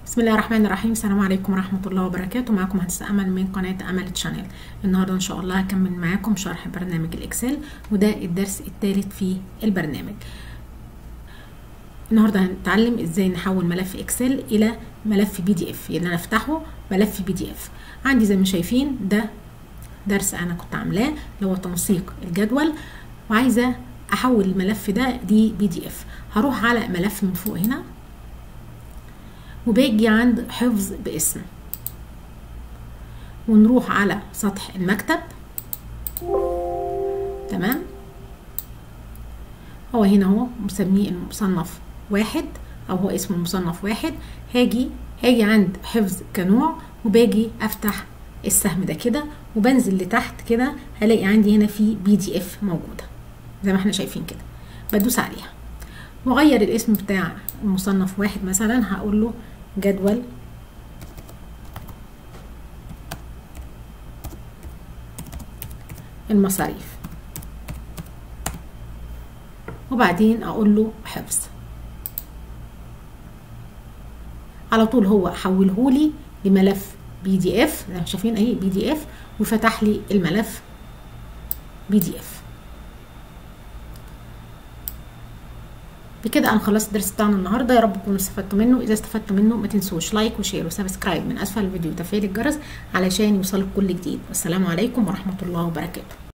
بسم الله الرحمن الرحيم السلام عليكم ورحمة الله وبركاته معكم مهندسة أمل من قناة أمل تشانل النهاردة إن شاء الله هكمل معاكم شرح برنامج الإكسل وده الدرس الثالث في البرنامج النهاردة هنتعلم إزاي نحول ملف إكسل إلى ملف بي دي إف يعني أنا أفتحه ملف بي دي إف عندي زي ما شايفين ده درس أنا كنت عاملاه اللي هو تنسيق الجدول وعايزة أحول الملف ده لبي دي إف هروح على ملف من فوق هنا وباجي عند حفظ باسم ونروح على سطح المكتب تمام هو هنا هو مسميه المصنف واحد او هو اسمه المصنف واحد هاجي هاجي عند حفظ كنوع وباجي افتح السهم ده كده وبنزل لتحت كده هلاقي عندي هنا في بي دي اف موجوده زي ما احنا شايفين كده بدوس عليها واغير الاسم بتاع المصنف واحد مثلا هقول له جدول المصاريف وبعدين اقول له حفظ على طول هو حوله لي لملف بي دي اف زي ما شايفين اهي بي دي اف وفتح لي الملف بي دي اف بكده انا خلصت الدرس بتاعنا النهارده يا رب تكونوا استفدتوا منه اذا استفدتوا منه ما تنسوش لايك وشير وسبسكرايب من اسفل الفيديو وتفعيل الجرس علشان يوصلك كل جديد والسلام عليكم ورحمه الله وبركاته